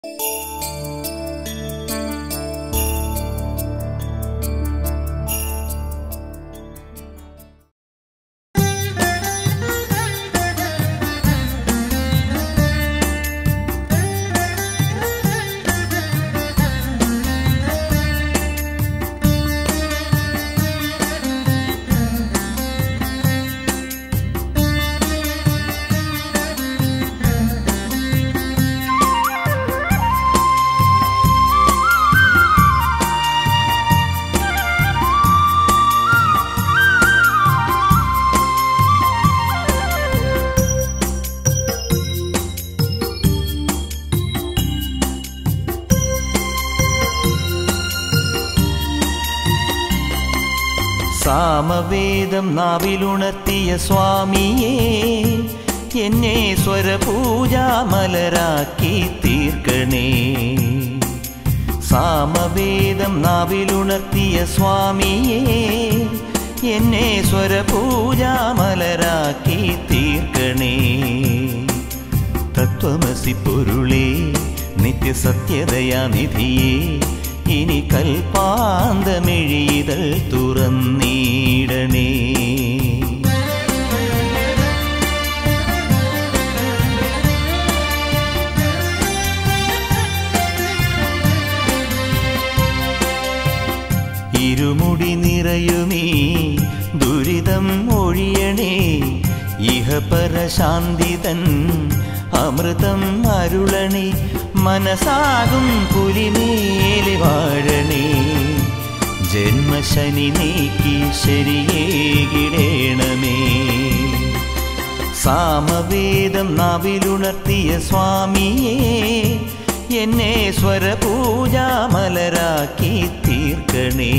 സാമവേദം നാവിലുണർത്തിയ സ്വാമിയേ എന്നെ സ്വരപൂജാമലരാക്കി തീർക്കണേ സാമവേദം നാവിലുണർത്തിയ സ്വാമിയേ എന്നെ സ്വരപൂജാമലരാക്കി തീർക്കണേ തത്വമസി പൊരുളേ നിത്യസത്യതയാനിധിയേ ഇനി കൽപ്പാന്തമിഴിതൾ തുറന്നീടണേ ഇരുമുടി നിറയുമീ ദുരിതം ഒഴിയണേ ഇഹപരശാന്തിതൻ അമൃതം അരുളണേ മനസാകും പുലിമേലെ വാഴണേ ജന്മശനി നീക്കി ശരിയേകിടേണമേ സാമവേദം നാവിലുണർത്തിയ സ്വാമിയേ എന്നെ സ്വരപൂജാമലരാക്കി തീർക്കണേ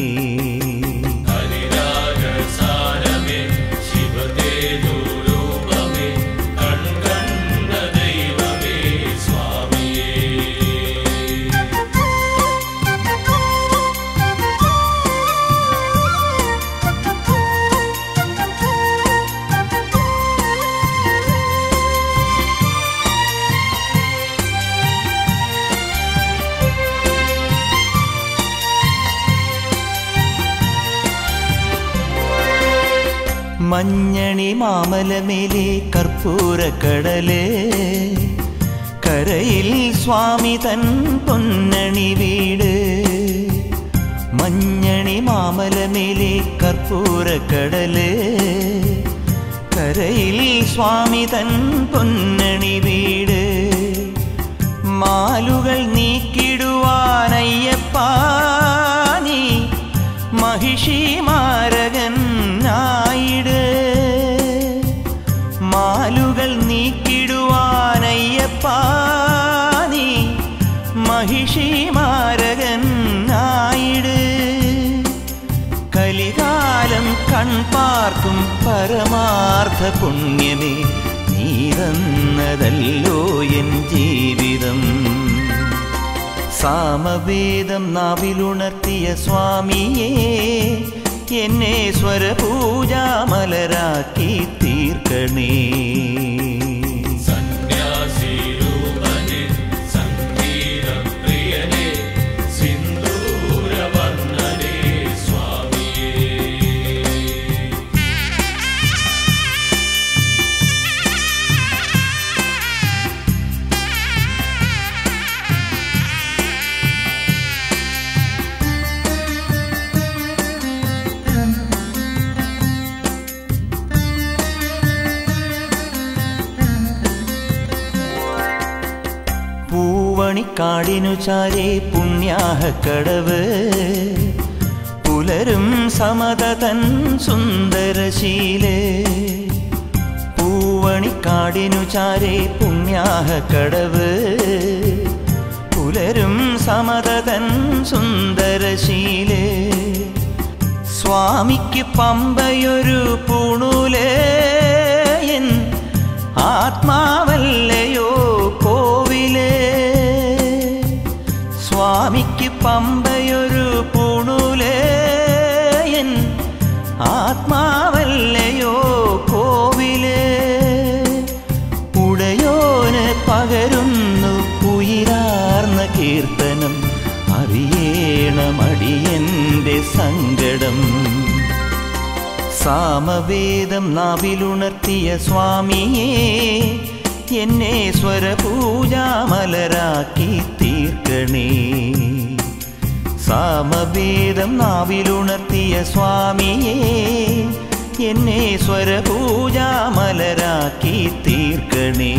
ഹരിരാഗസാരമേ ശിവതേജോരൂപമേ കൺകണ്ട ദൈവമേ സ്വാമിയേ മഞ്ഞണി മാമലമേലെ കർപ്പൂരക്കടല് കരയിൽ സ്വാമി തൻ പൊന്നണി വീട് മഞ്ഞണി മാമലമേലെ കർപ്പൂരക്കടല് കരയിൽ സ്വാമി തൻ പൊന്നണി വീട് മാലുകൾ നീക്കിടുവാനയ്യപ്പാ നീ മഹിഷി മാരകൻ ആയിട് മാലുകൾ നീക്കിടുവാനയ്യപ്പാ നീ മഹിഷി മാരകൻ ആയിട് കലികാലം കൺപാർക്കും പരമാർത്ഥ പുണ്യമേ നീതന്നതല്ലോ എൻ ജീവിതം സാമവേദം നാവിലുണർത്തിയ സ്വാമിയേ എന്നെ സ്വരപൂജാമലരാക്കി തീർക്കണേ സന്യാസിരൂപനെ സംഗീതപ്രിയനെ സിന്ദൂരവർണ്ണനെ സ്വാമിയേ പൂവണിക്കാടിനു ചാരേ പുണ്യാഹ കടവ് പുലരും സമതതൻ സുന്ദരശീലേ പൂവണിക്കാടിനു ചാരേ പുണ്യാഹ കടവ് പുലരും സമതതൻ സുന്ദരശീലേ സ്വാമിക്ക് പമ്പയൊരു പൂണൂലേ എൻ ആത്മാവല്ലയോ കോവിലേ സ്വാമിക്ക് പമ്പയൊരു പൂണൂലേ എൻ ആത്മാവല്ലയോ കോവിലേ ഉടയോന് പകരുന്നു ഉയിരാ പാടുന്ന കീർത്തനം അറിയേണമടിയന്റെ സങ്കടം സാമവേദം നാവിലുണർത്തിയ സ്വാമിയേ എന്നെ സ്വരപൂജാമലരാക്കി തീർക്കണേ സാമവേദം നാവിലുണർത്തിയ സ്വാമിയേ എന്നെ സ്വരപൂജാമലരാക്കി തീർക്കണേ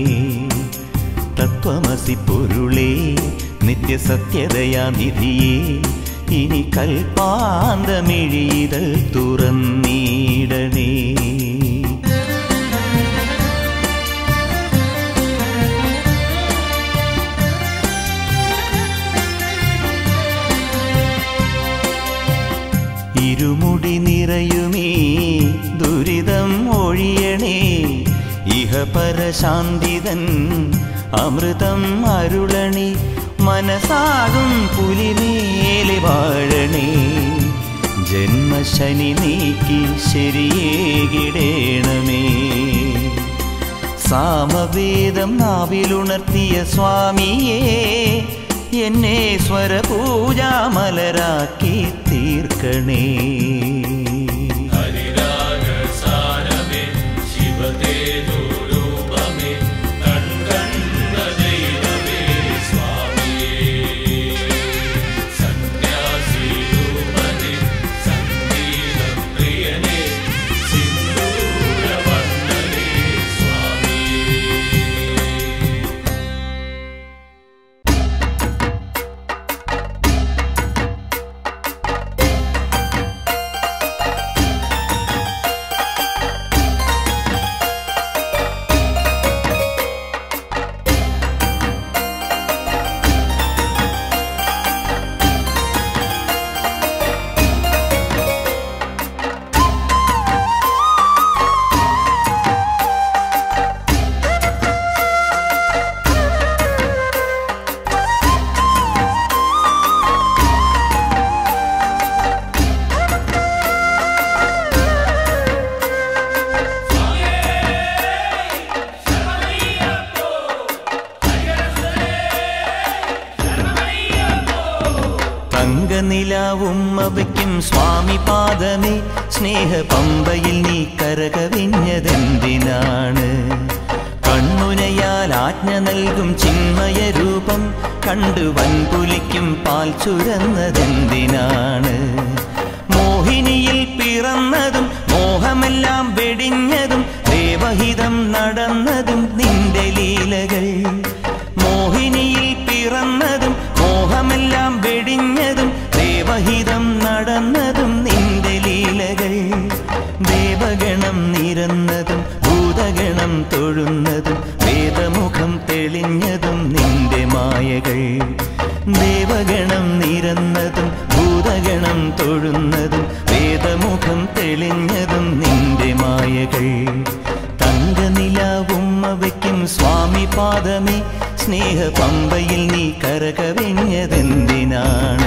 തത്വമസി പൊരുളേ നിത്യസത്യതയാ നിധിയേ ഇനി കൽപ്പാന്തമിഴിതൽ തുറന്നീടണേ ഇരുമുടി നിറയുമേ ദുരിതം ഒഴിയണേ ഇഹപരശാന്തിതൻ അമൃതം അരുളണി മനസാകും പുലിമേലെ വാഴണേ ജന്മശനി നീക്കി ശരിയേകിടേണമേ സാമവേദം നാവിലുണർത്തിയ സ്വാമിയേ എന്നെ സ്വരപൂജാമലരാക്കി തീർക്കണേ ഹരിരാഗസാരമേ ശിവതേജോരൂപമേ കൺകണ്ട ദൈവമേ സ്വാമിയേ സന്യാസിരൂപനേ സംഗീതപ്രിയനേ സിന്ദൂരവർണ്ണനേ സ്വാമിയേ തങ്കനിലാവുമ്മവയ്ക്കും സ്വാമി പാദമേ സ്നേഹ പമ്പയിൽ നീ കരകവിഞ്ഞതെന്തിനാണ് കണ്ണുനയാൽ ആജ്ഞ നൽകും ചിന്മയ രൂപം കണ്ടു വൻപുലിക്കും പാൽ ചുരന്നതെന്തിനാണ് മോഹിനിയിൽ പിറന്നതും മോഹമെല്ലാം വെടിഞ്ഞതും ദേവഹിതം നടന്നതും നിന്റെ ലീലകൾ മോഹിനിയിൽ പിറന്നതും മോഹമെല്ലാം വെടിഞ്ഞതും ദേവഹിതം നടന്നതും നിന്റെ ലീലകൾ ദേവഗണം നിരന്നതും ഭൂതഗണം തൊഴുന്നതും വേദമുഖം തെളിഞ്ഞതും നിന്റെ മായകൾ ദേവഗണം നിരന്നതും ഭൂതഗണം തൊഴുന്നതും വേദമുഖം തെളിഞ്ഞതും നിന്റെ മായകൾ തങ്കനിലാവുമ്മവയ്ക്കും സ്വാമി പാദമേ സ്നേഹ പമ്പയിൽ നീ കരകവിഞ്ഞതെന്തിനാണ്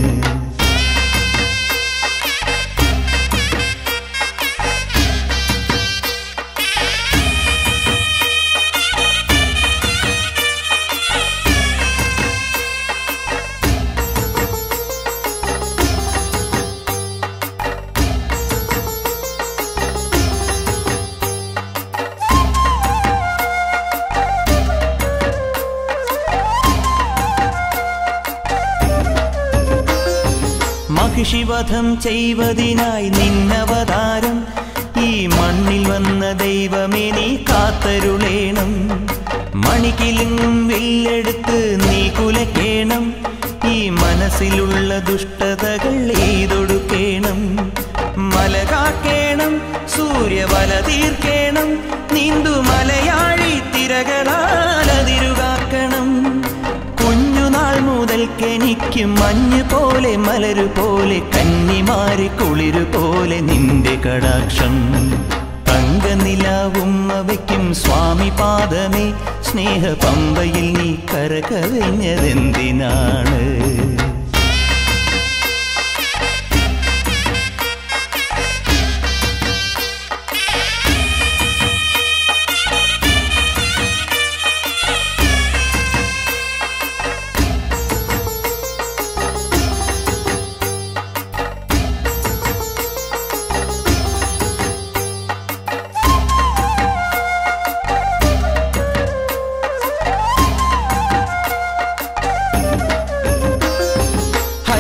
മഹിഷിവധം ചെയ്വതിനായി നിന്നവതാരം ഈ മണ്ണിൽ വന്ന ദൈവമേ നീ കാത്തരുളേണം മണിക്കിലുങ്ങും വില്ലെടുത്ത് നീ കുലക്കേണം ഈ മനസ്സിലുള്ള ദുഷ്ടതകൾ എയ്തൊടുക്കേണം മല കാക്കേണം സൂര്യവല തീർക്കേണം നീന്തു മലയാഴി തിരകളാൽ അതിരുകാക്കണം കുഞ്ഞുനാൾ മുതൽക്കെനിക്ക് മഞ്ഞ് പോലെ മലരു പോലെ കന്നിമാരി കുളിരു പോലെ നിന്റെ കടാക്ഷം തങ്കനിലാവും അവയ്ക്കും സ്വാമി പാദമേ സ്നേഹ പമ്പയിൽ നീ കരകവിഞ്ഞതെന്തിനാണ്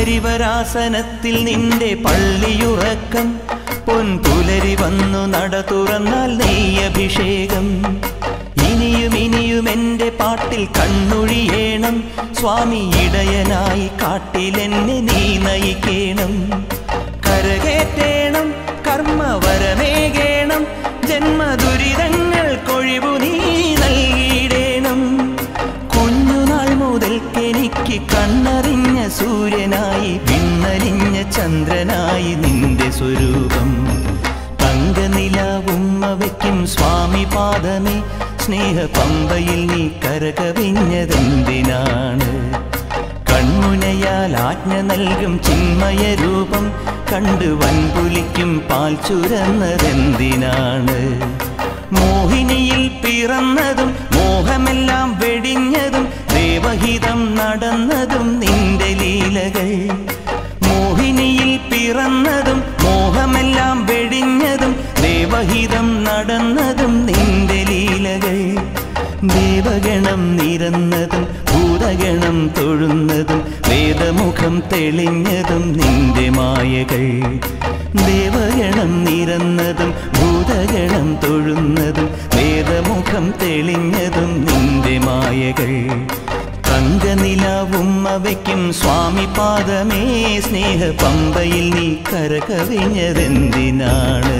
ഹരിവരാസനത്തിൽ നിന്റെ പള്ളിയുറക്കം പൊൻപുലരി വന്നു നട തുറന്നാൽ നെയ്യഭിഷേകം ഇനിയും ഇനിയും എൻ്റെ പാട്ടിൽ കണ്ണൊഴിയേണം സ്വാമി ഇടയനായി കാട്ടിലെന്നെ നീ നയിക്കേണം കരകേറ്റേണം കർമ്മവരമേകേണം ജന്മദുരിതങ്ങൾ കൊഴിവു നീ നൽകിയിടേണം കുഞ്ഞുനാൾ മുതൽക്കെനിക്ക് കണ്ണറിഞ്ഞ സൂര്യനായി വിണ്ണലിഞ്ഞ ചന്ദ്രനായി നിന്റെ സ്വരൂപം തങ്കനിലാവുമ്മ വയ്ക്കും സ്വാമി പാദമേ സ്നേഹ പമ്പയിൽ നീ കരകവിഞ്ഞതെന്തിനാണ് കൺമുനയാൽ ആജ്ഞ നൽകും ചിന്മയ രൂപം കണ്ട് വൻപുലിക്കും പാൽ ചുരന്നതെന്തിനാണ് മോഹിനിയിൽ പിറന്നതും മോഹമെല്ലാം വെടിഞ്ഞതും ദേവഹിതം നടന്നതും നിന്റെ ലീലകൾ മോഹിനിയിൽ പിറന്നതും മോഹമെല്ലാം വെടിഞ്ഞതും ദേവഹിതം നടന്നതും നിന്റെ ലീലകൾ ദേവഗണം നിരന്നതും ഭൂതഗണം തൊഴുന്നതും വേദമുഖം തെളിഞ്ഞതും നിന്റെ മായകൾ ദേവഗണം നിരന്നതും ഭൂതഗണം തൊഴുന്നതും വേദമുഖം തെളിഞ്ഞതും നിന്റെ മായകൾ തങ്കനിലാവുമ്മ വയ്ക്കും സ്വാമി പാദമേ സ്നേഹ പമ്പയിൽ നീ കരകവിഞ്ഞതെന്തിനാണ്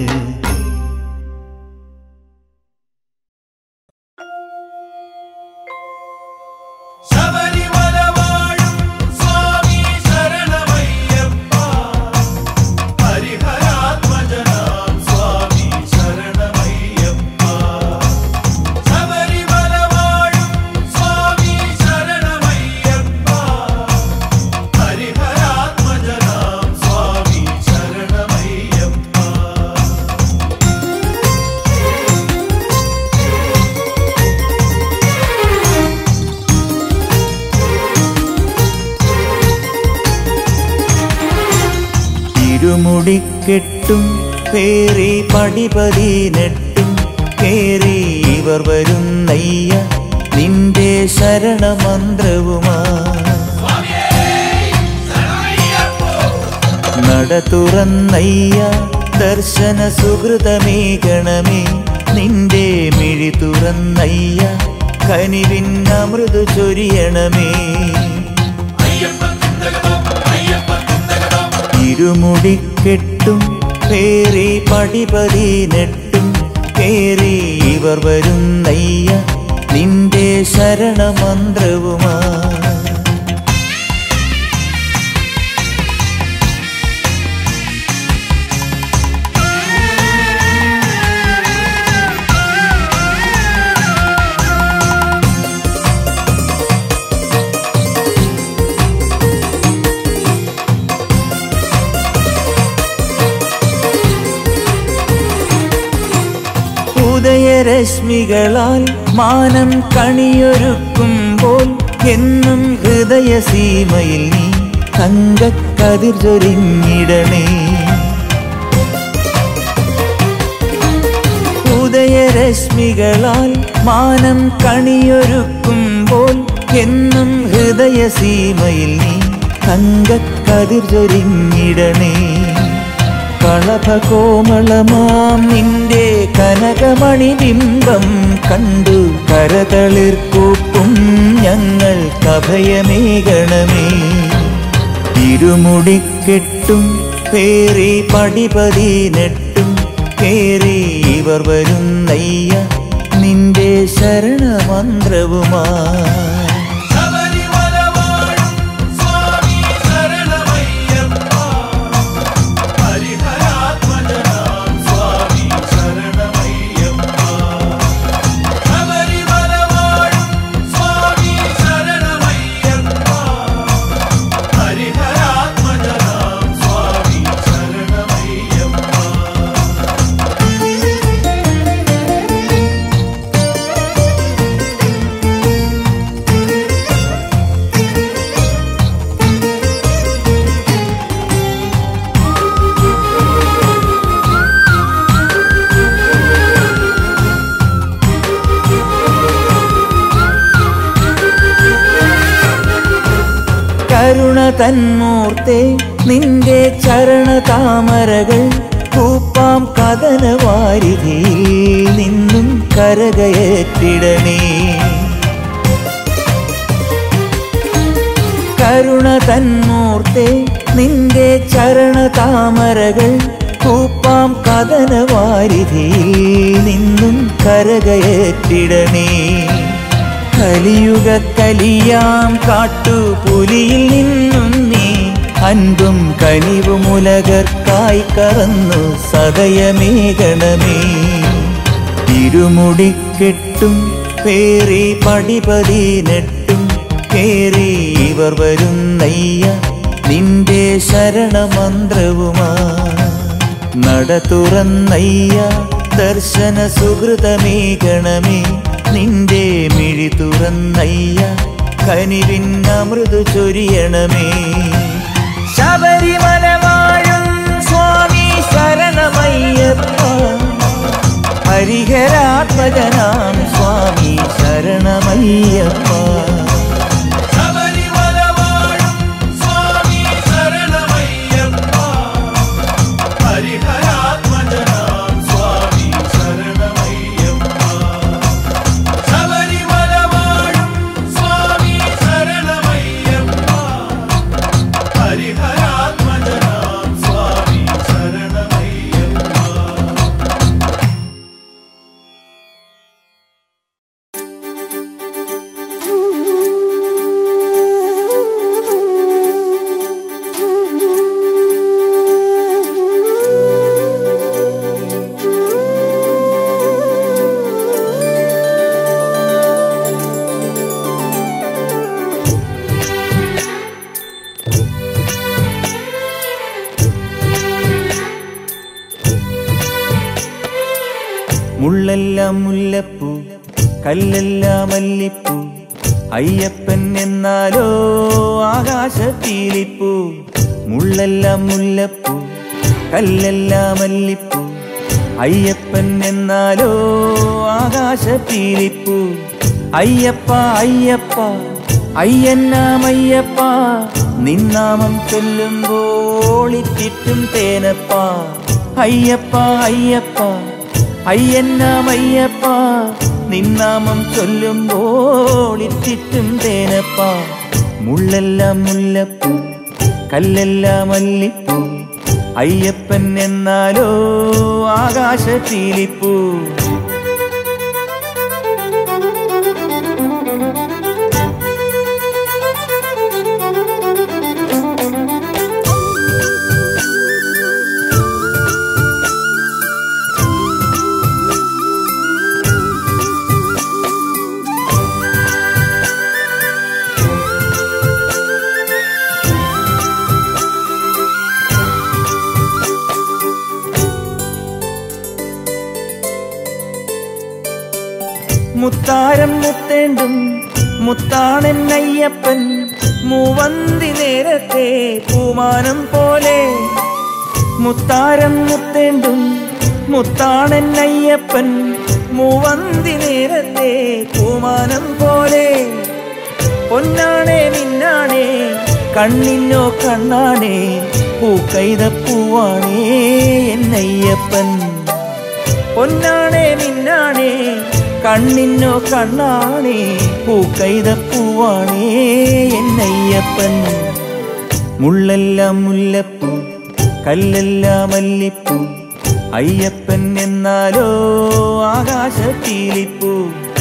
ശബരിമല വാഴും സ്വാമി ശരണമയ്യപ്പ ഹരിഹരാത്മജനാം സ്വാമി ശരണമയ്യപ്പ ശബരിമല വാഴും സ്വാമി ശരണമയ്യപ്പ ഹരിഹരാത്മജനാം സ്വാമി ശരണമയ്യപ്പ ഇരുമുടിക്കെട്ടും പേറി പടിപതിനെട്ടും കേറി ഇവർ വരുന്നയ്യ നിന്റെ ശരണമന്ത്രവുമാ നട തുറന്നയ്യ ദർശന സുഹൃതമേകണമേ നിന്റെ മിഴി തുറന്നയ്യ കനിവിൻ അമൃതു ചൊരിയണമേ ഇരുമുടിക്കെട്ടും പേറി പടിപതിനെട്ടും കേറി ഇവർ വരുന്നയ്യ നിന്റെ ശരണമന്ത്രവുമാ ഉദയരശ്മികളാൽ മാനം കണിയൊരുക്കുമ്പോൾ എന്നും ഹൃദയസീമയിൽ നീ തങ്കക്കതിർ ചൊരിഞ്ഞിടണേ ഉദയരശ്മികളാൽ മാനം കണിയൊരുക്കുമ്പോൾ എന്നും ഹൃദയസീമയിൽ നീ തങ്കക്കതിർ ചൊരിഞ്ഞിടണേ കളഭകോമളമാം നിന്റെ കനകമണി ബിംബം കണ്ടു കരതളിർക്കൂപ്പും ഞങ്ങൾ കഭയമേകണമേ ഇരുമുടിക്കെട്ടും പേറി പടിപതിനെട്ടും കേറി ഇവർ വരുന്നയ്യ നിന്റെ ശരണമന്ത്രവുമാ ശബരിമല വാഴും സ്വാമി ശരണമയ്യപ്പ ഹരിഹരാത്മജനാം സ്വാമി ശരണമയ്യപ്പ ശബരിമല വാഴും സ്വാമി ശരണമയ്യപ്പ ഹരിഹരാത്മജനാം സ്വാമി ശരണമയ്യപ്പ ും കരുണ തന്മൂർത്തെ നിന്റെ ചരണ താമരകൾ കൂപ്പാം കഥന വാരിധിയിൽ നിന്നും കരകയറ്റിടണേ കരുണ തന്മൂർത്തെ നിന്റെ ചരണ താമരകൾ കൂപ്പാം കഥന വാരിധിയിൽ നിന്നും കരകയറ്റിടണേ കലിയുഗ കലിയാം കാട്ടുപുലിയിൽ നിന്നും നീ അൻപും കനിവും ഉലകർക്കായി കറന്നു സദയമേകണമേ ഇരുമുടിക്കെട്ടും പേറി പടിപതിനെട്ടും കേറി ഇവർ വരുന്നയ്യ നിന്റെ ശരണമന്ത്രവുമാ നട തുറന്നയ്യ ദർശന സുഹൃതമേകണമേ നിന്റെ മിഴി തുറന്നയ്യ കനിവിൻ അമൃതു ചൊരിയണമേ ശബരിമല വാഴും സ്വാമി ശരണമയ്യപ്പ ഹരിഹരാത്മജനാം സ്വാമി ശരണമയ്യപ്പ ശബരിമല വാഴും സ്വാമി ശരണമയ്യപ്പ ഹരിഹരാത്മജനാം സ്വാമി ശരണമയ്യപ്പ ശബരിമല വാഴും സ്വാമി ശരണമയ്യപ്പ ഹരിഹരാത്മജനാം സ്വാമി ശരണമയ്യപ്പ മുള്ളെല്ലാം മുല്ലപ്പൂ കല്ലെല്ലാം മല്ലിപ്പൂ അയ്യപ്പൻ എന്നാലോ ആകാശത്തീലിപ്പൂ മുള്ളെല്ലാം മുല്ലപ്പൂ കല്ലെല്ലാം മല്ലിപ്പൂ അയ്യപ്പൻ എന്നാലോ ആകാശത്തീലിപ്പൂ അയ്യപ്പ അയ്യപ്പ അയ്യന്നാമയ്യപ്പ നിന്നാമം ചൊല്ലുമ്പോൾ ഇറ്റിറ്റും തേനപ്പ അയ്യപ്പ അയ്യപ്പ അയ്യന്നാമയ്യപ്പ നിന്നാമം ചൊല്ലുമ്പോൾ ഇറ്റിറ്റും തേനപ്പ മുള്ളെല്ലാം മുല്ലപ്പൂ കല്ലെല്ലാം മല്ലിപ്പൂ അയ്യപ്പൻ എന്നാലോ ആകാശത്തീലിപ്പൂ മുത്താരം മുത്തേണ്ടും മുത്താണൻ അയ്യപ്പൻ മൂവന്തി നേരത്തെ പൂമാനം പോലെ മുത്താരം മുത്തേണ്ടും മുത്താണൻ അയ്യപ്പൻ മൂവന്തി നേരത്തെ പൂമാനം പോലെ പൊന്നാണേ മിന്നാണേ കണ്ണിനോ കണ്ണാണേ പൂക്കൈതപ്പൂവാണേ എന്നയ്യപ്പൻ പൊന്നാണേ മിന്നാണേ കണ്ണിനോ കണ്ണാണേ പൂക്കൈതപ്പൂവാണേ എന്നയ്യപ്പൻ മുള്ളെല്ലാം മുല്ലപ്പൂ കല്ലെല്ലാം മല്ലിപ്പൂ അയ്യപ്പൻ എന്നാലോ ആകാശത്തീലിപ്പൂ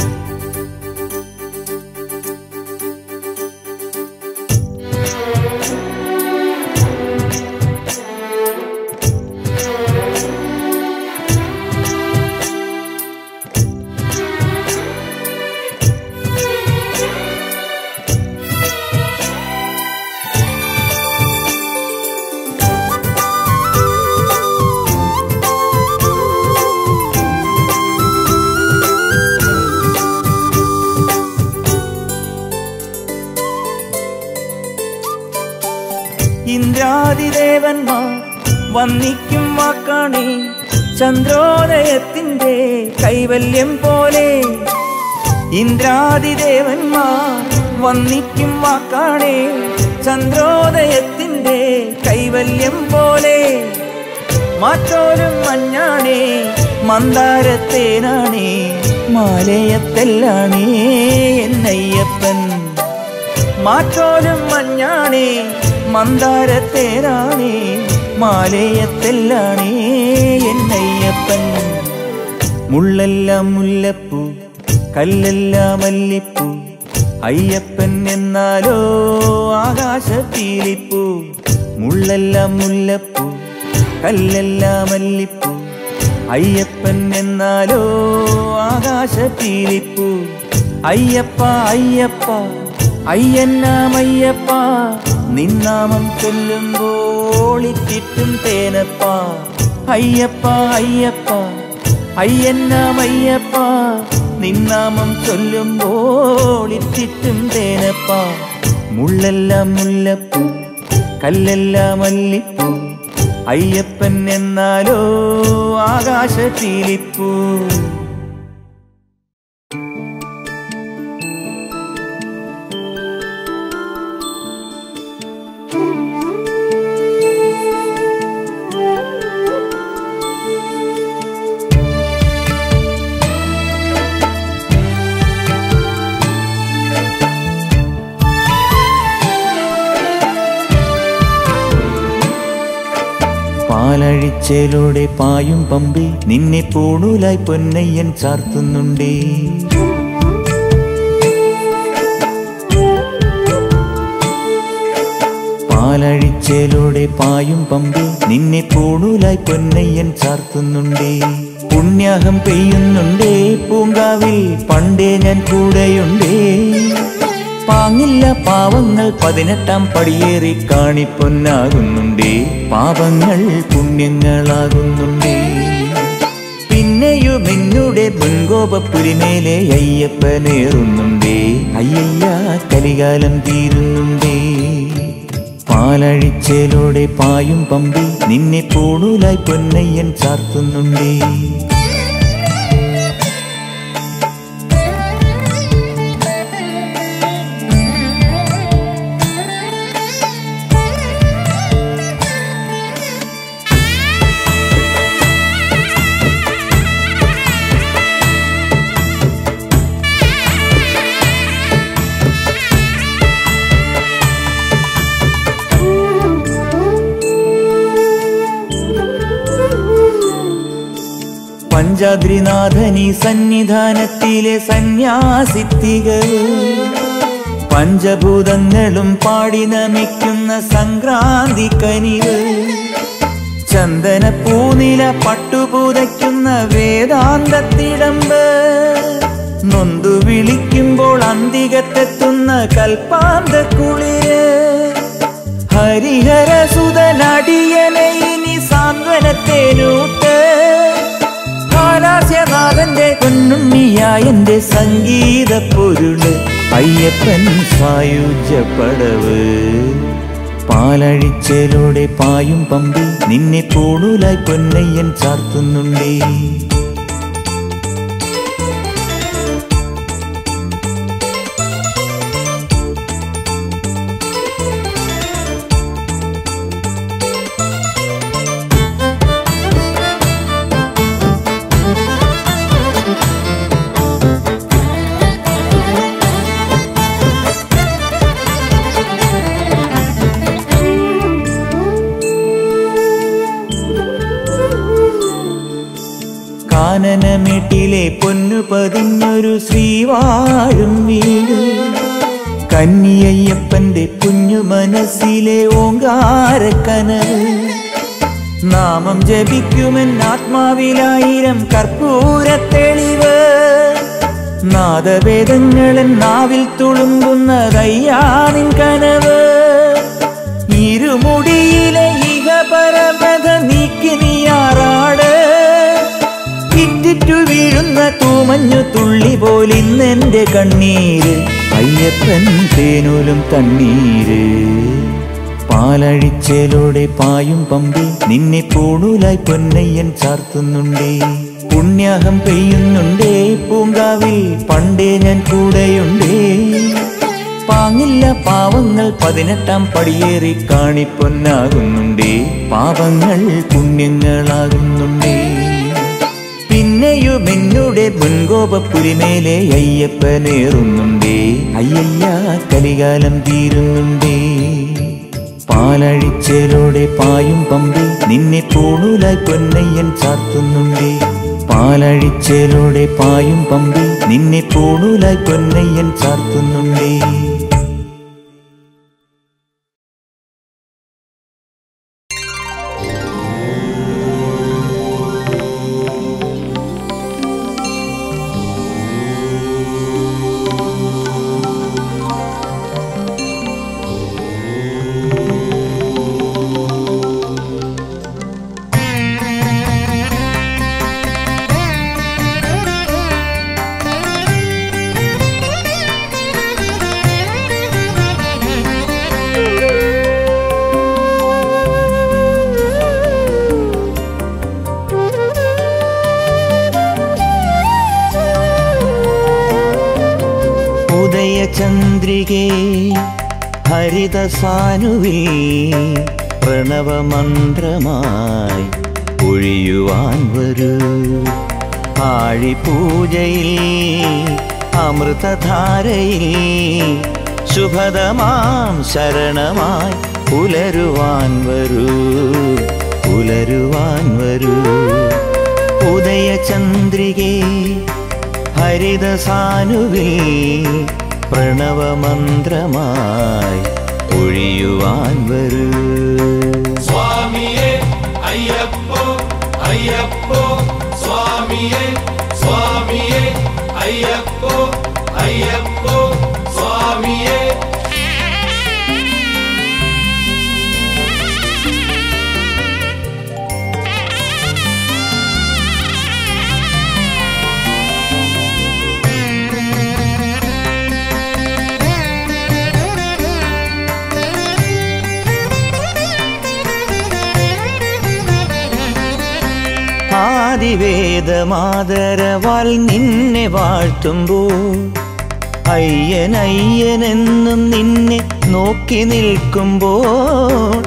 ഇന്ദ്രാതിദേവന്മാർ വന്നിക്കും വാക്കാണേ ചന്ദ്രോദയത്തിന്റെ കൈവല്യം പോലെ ഇന്ദ്രാതിദേവന്മാർ വന്നിക്കും വാക്കാണേ ചന്ദ്രോദയത്തിന്റെ കൈവല്യം പോലെ മാറ്റോലും മഞ്ഞാണേ മന്ദാരത്തേനാണേ മാലയത്തെല്ലാണേ എന്നയ്യപ്പൻ മാറ്റോലും മഞ്ഞാണേ മന്ദാരത്തേനാണേ മാലയത്തെല്ലാണേ എന്നയ്യപ്പൻ മുള്ളെല്ലാം മുല്ലപ്പൂ കല്ലെല്ലാം മല്ലിപ്പൂ അയ്യപ്പൻ എന്നാലോ ആകാശ പീലിപ്പൂ മുള്ളെല്ലാം മുല്ലപ്പൂ കല്ലെല്ലാം മല്ലിപ്പൂ അയ്യപ്പൻ എന്നാലോ ആകാശ പീലിപ്പൂ അയ്യപ്പ അയ്യപ്പ അയ്യന്നാമയ്യപ്പ നിന്നാമം ചൊല്ലുമ്പോൾ ഇറ്റിറ്റും തേനപ്പ അയ്യപ്പ അയ്യപ്പ അയ്യന്നാമയ്യപ്പ നിന്നാമം ചൊല്ലുമ്പോൾ ഇറ്റിറ്റും തേനപ്പ മുള്ളെല്ലാം മുല്ലപ്പൂ കല്ലെല്ലാം മല്ലിപ്പൂ അയ്യപ്പൻ എന്നാലോ ആകാശ ചീലിപ്പൂ പാലഴിച്ചേലൂടെ പായും പമ്പി നിന്നെ പൂണൂലായി പൊന്നയ്യൻ ചാർത്തുന്നുണ്ടേ പാലഴിച്ചേലൂടെ പായും പമ്പി നിന്നെ പൂണൂലായി പൊന്നയ്യൻ ചാർത്തുന്നുണ്ടേ പുണ്യാഹം പെയ്യുന്നുണ്ടേ പൂങ്കാവിൽ പണ്ടേ ഞാൻ കൂടെയുണ്ടേ പാങ്ങില്ല പാവങ്ങൾ പതിനെട്ടാം പടിയേറി കാണിപ്പൊന്നാകുന്നുണ്ടേ പാപങ്ങൾ പുണ്യങ്ങളാകുന്നുണ്ടേ പിന്നെയും എന്നുടെ മുൻകോപപ്പുരിമേലെ അയ്യപ്പനേറുന്നുണ്ടേ അയ്യയ്യ കലികാലം തീരുന്നുണ്ടേ പാലഴിച്ചേലോടെ പായും പമ്പി നിന്നെ പൂണൂലായി പൊന്നയ്യൻ ചാർത്തുന്നുണ്ടേ പഞ്ചാദ്രിനാഥനി സന്നിധാനത്തിലെ സന്യാസിത്തികൾ പഞ്ചഭൂതങ്ങളും പാടി നമിക്കുന്ന സംക്രാന്തി കനിവ് ചന്ദന പൂനില പട്ടുപൂതയ്ക്കുന്ന വേദാന്തത്തിടമ്പ് നൊന്തു വിളിക്കുമ്പോൾ അന്തികത്തെത്തുന്ന കൽപ്പാന്ത കുളിര് ഹരിഹര സുതനടിയനെ ഇനി സാന്ത്വനത്തേനൂട്ട് ഹാലാസ്യനാഥന്റെ പൊന്നുണ്ണിയായന്റെ സംഗീത പൊരുള് അയ്യപ്പൻ സായുജ്യപ്പടവ് പാലഴിച്ചേലോടെ പായും പമ്പി നിന്നെ പൂണൂലായി പൊന്നയ്യൻ ചാർത്തുന്നുണ്ടേ കാനനമേട്ടിലെ പൊന്നു പതിഞ്ഞൊരു ശ്രീവാഴും വീട് കന്നിയയ്യപ്പന്റെ കുഞ്ഞു മനസ്സിലെ ഓങ്കാരക്കനവ് നാമം ജപിക്കുമെൻ ആത്മാവിലായിരം കർപ്പൂര തെളിവ് നാദവേദങ്ങളൻ നാവിൽ തുളുമ്പുന്നതയ്യാനിൻ കനവ് ഇരുമുടിയിലെ ഇഹപരമത നീക്കി നീയാറാട് ഇറ്റിറ്റു വീഴുന്ന തൂമഞ്ഞു തുള്ളി പോലിന്നെന്റെ കണ്ണീര് അയ്യപ്പൻ തേനൂലും തണ്ണീര് പാലഴിച്ചേലോടെ പായും പമ്പി നിന്നെ പൂണൂലായി പൊന്നയ്യൻ ചാർത്തുന്നുണ്ടേ പുണ്യാഹം പെയ്യുന്നുണ്ടേ പൂങ്കാവിൽ പണ്ടേ ഞാൻ കൂടെയുണ്ടേ പാങ്ങില്ല പാവങ്ങൾ പതിനെട്ടാം പടിയേറി കാണിപ്പൊന്നാകുന്നുണ്ടേ പാവങ്ങൾ പുണ്യങ്ങളാകുന്നുണ്ടേ പിന്നെയും എന്നുടെ മുൻകോപപ്പുരിമേലെ അയ്യപ്പനേറുന്നുണ്ടേ അയ്യയ്യ കലികാലം തീരുന്നുണ്ടേ പാലഴിച്ചേലോടെ പായും പമ്പി നിന്നെ പൂണൂലായി പൊന്നയ്യൻ ചാർത്തുന്നുണ്ടേ പാലഴിച്ചേലോടെ പായും പമ്പി നിന്നെ പൂണൂലായി പൊന്നയ്യൻ ചാർത്തുന്നുണ്ടേ ഉദയചന്ദ്രികേ ഹരിതസാനുവിൽ പ്രണവമന്ത്രമായി ഒഴിയുവാൻ വരൂ ആഴിപൂജയിൽ അമൃതധാരയിൽ ശുഭദമാം ശരണമായി പുലരുവാൻ വരൂ പുലരുവാൻ വരൂ ഉദയചന്ദ്രികേ ഹരിതസാനുവിൽ പ്രണവമന്ത്രമായി ഒഴിയുവാൻ വരൂ സ്വാമിയേ അയ്യപ്പോ അയ്യപ്പോ സ്വാമിയേ സ്വാമിയേ അയ്യപ്പോ അയ്യപ്പോ സ്വാമിയേ ആദിവേദമാതരവാൽ നിന്നെ വാഴ്ത്തുമ്പോൾ അയ്യൻ അയ്യനെന്നും നിന്നെ നോക്കി നിൽക്കുമ്പോൾ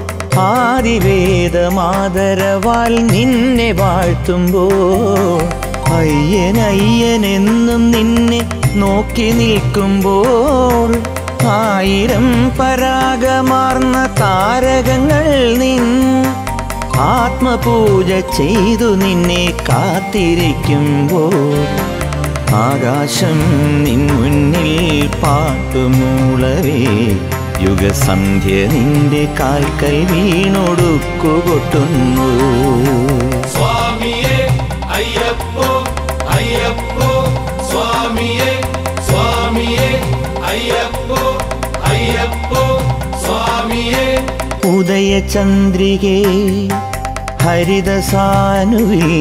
ആദിവേദമാതരവാൽ നിന്നെ വാഴ്ത്തുമ്പോൾ അയ്യൻ അയ്യനെന്നും നിന്നെ നോക്കി നിൽക്കുമ്പോൾ ആയിരം പരാഗമാർന്ന താരകങ്ങൾ നിൻ ആത്മപൂജ ചെയ്തു നിന്നെ കാത്തിരിക്കുമ്പോൾ ആകാശം നിൻ മുന്നിൽ പാട്ടുമൂളവേ യുഗസന്ധ്യ നിന്റെ കാൽക്കൽ വീണൊടുക്കുകൊട്ടുന്നു സ്വാമിയേ അയ്യപ്പോ അയ്യപ്പോ സ്വാമിയേ സ്വാമിയേ അയ്യപ്പോ അയ്യപ്പോ സ്വാമിയേ ഉദയചന്ദ്രികേ ഹരിതസാനുവിൽ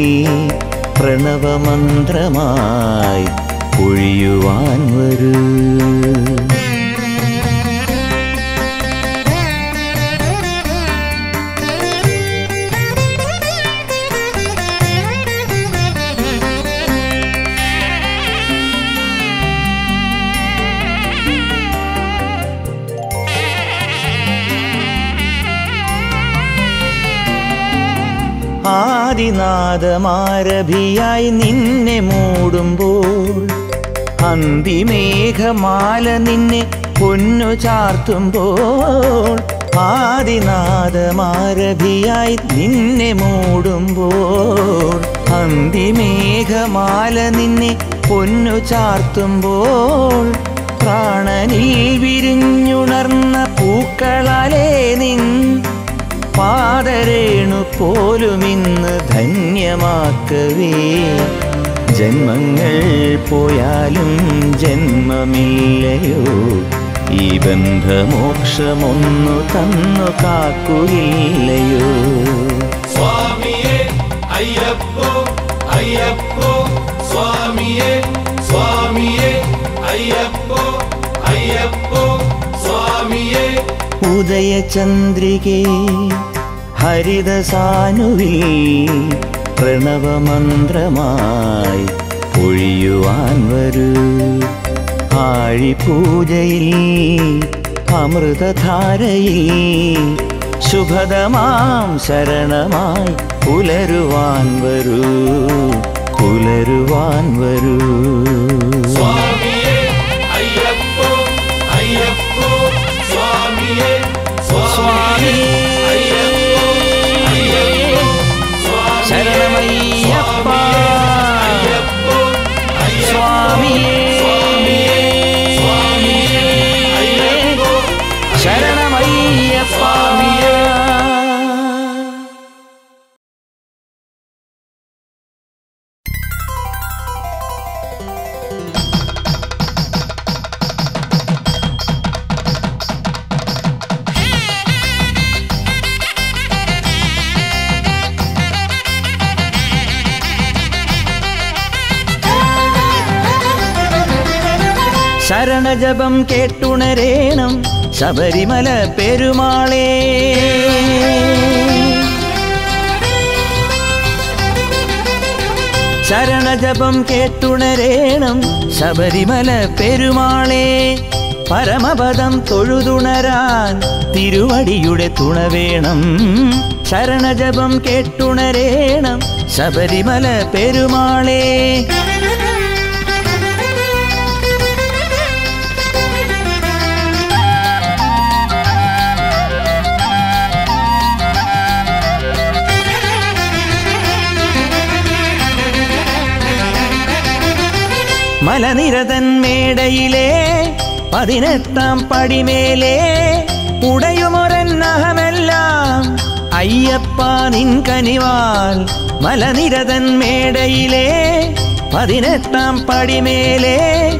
പ്രണവമന്ത്രമായി ഒഴിയുവാൻ വരൂ ആദിനാദമാരഭിയായി നിന്നെ മൂടുമ്പോൾ അന്തിമേഘമാല നിന്നെ പൊന്നു ചാർത്തുമ്പോൾ ആദിനാദമാരഭിയായി നിന്നെ മൂടുമ്പോൾ അന്തിമേഘമാല നിന്നെ പൊന്നു ചാർത്തുമ്പോൾ പ്രാണനിൽ വിരിഞ്ഞുണർന്ന പൂക്കളാലേ നിൻ പാദരേണു പോലും ഇന്ന് ധന്യമാക്കവേ ജന്മങ്ങൾ പോയാലും ജന്മമില്ലയോ ഈ ബന്ധമോക്ഷമൊന്നു തന്നു കാക്കുകയില്ലയോ സ്വാമിയേ അയ്യപ്പോ അയ്യപ്പോ സ്വാമിയേ സ്വാമിയേ അയ്യപ്പോ അയ്യപ്പോ സ്വാമിയേ ഉദയചന്ദ്രികേ ഹരിതസാനുവിൽ പ്രണവമന്ത്രമായി ഒഴിയുവാൻ വരൂ ആഴിപൂജയിൽ അമൃതധാരയിൽ ശുഭദമാം ശരണമായി പുലരുവാൻ വരൂ പുലരുവാൻ വരൂ സ്വാമിയേ അയ്യപ്പോ അയ്യപ്പോ സ്വാമിയേ സ്വാമി അയ്യപ്പോ അയ്യപ്പോ സ്വാമിയേ ശരണമയ്യപ്പ അയ്യപ്പോ അയ്യപ്പോ സ്വാമിയേ സ്വാമിയേ അയ്യപ്പോ ശരണമയ്യപ്പ ശരണജപം കേട്ടുണരേണം ശബരിമല പെരുമാളേ ശരണജപം കേട്ടുണരേണം ശബരിമല പെരുമാളേ പരമപദം തൊഴുതുണരാൻ തിരുവടിയുടെ തുണ വേണം ശരണജപം കേട്ടുണരേണം ശബരിമല പെരുമാളേ മലനിരതൻ മേടയിലെ പതിനെട്ടാം പടിമേലെ ഉടയുമൊരന്നഹമെല്ലാം അയ്യപ്പ നിൻ കനിവാൽ മലനിരതൻ മേടയിലെ പതിനെട്ടാം പടിമേലെ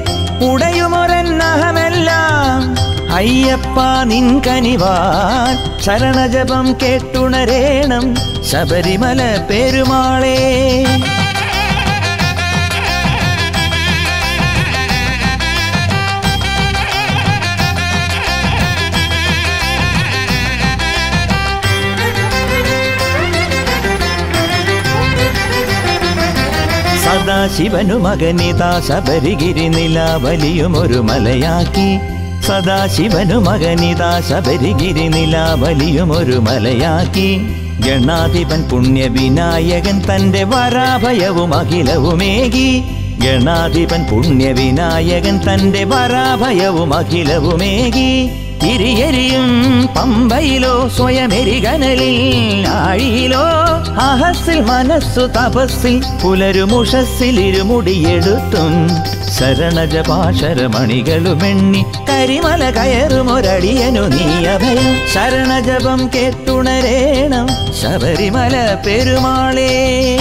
ഉടയുമൊരന്നഹമെല്ലാം അയ്യപ്പ നിൻ കനിവാൽ ശരണജപം കേട്ടുണരേണം ശബരിമല പെരുമാളേ സദാശിവനു മകനിതാ ശബരിഗിരി നിലാവലിയുമൊരു മലയാക്കി സദാശിവനു മകനിതാ ശബരിഗിരി നിലാവലിയുമൊരു മലയാക്കി ഗണാധിപൻ പുണ്യ വിനായകൻ തന്റെ വരാഭയവും അഖിലവുമേകി ഗണാധിപൻ പുണ്യ വിനായകൻ തന്റെ വരാഭയവും അഖിലവുമേകി തിരിയെരിയും പമ്പയിലോ സ്വയമെരികനലിൽ ആഴിയിലോ അഹസിൽ മനസ്സു തപസ്സിൽ പുലരുമുഷസ്സിൽ ഇരുമുടിയെടുത്തും ശരണജപാശരമണികളുമെണ്ണി കരിമല കയറുമൊരടിയനു നീ അഭയം ശരണജപം കേട്ടുണരേണം ശബരിമല പെരുമാളേ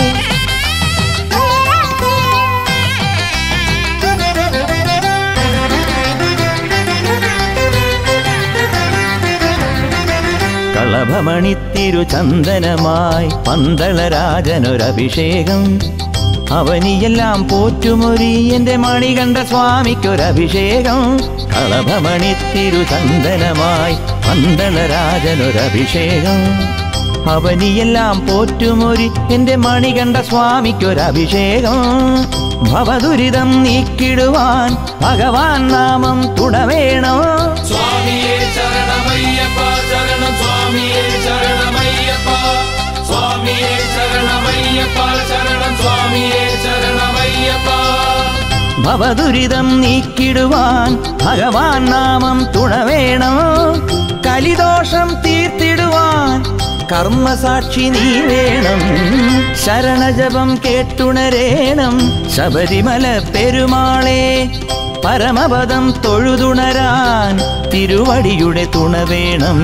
കളഭമണിത്തിരു ചന്ദനമായി പന്തളരാജനൊരഭിഷേകം അവനിയെല്ലാം പോറ്റുമൊരി എന്റെ മണികണ്ഠ സ്വാമിക്കൊരഭിഷേകം കളഭമണിത്തിരു ചന്ദനമായി പന്തളരാജനൊരഭിഷേകം അവനിയെല്ലാം പോറ്റുമൊരി എന്റെ മണികണ്ഠ സ്വാമിക്കൊരഭിഷേകം ഭവദുരിതം നീക്കിടുവാൻ ഭഗവാൻ നാമം തുടവേണോ സ്വാമിയേ ശരണമയ്യപ്പ ശരണം സ്വാമിയേ ശരണമയ്യപ്പ സ്വാമിയേ ശരണമയ്യപ്പ ശരണം സ്വാമിയേ ശരണമയ്യപ്പ ഭവദുരിതം നീക്കിടുവാൻ ഭഗവാൻ നാമം തുണവേണം കലിദോഷം തീർത്തിടുവാൻ കർമ്മസാക്ഷി നീ വേണം ശരണജപം കേട്ടുണരേണം ശബരിമല പെരുമാളേ പരമപദം തൊഴുതുണരാൻ തിരുവടിയുടെ തുണ വേണം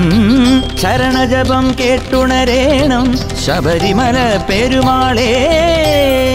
ശരണജപം കേട്ടുണരേണം ശബരിമല പെരുമാളേ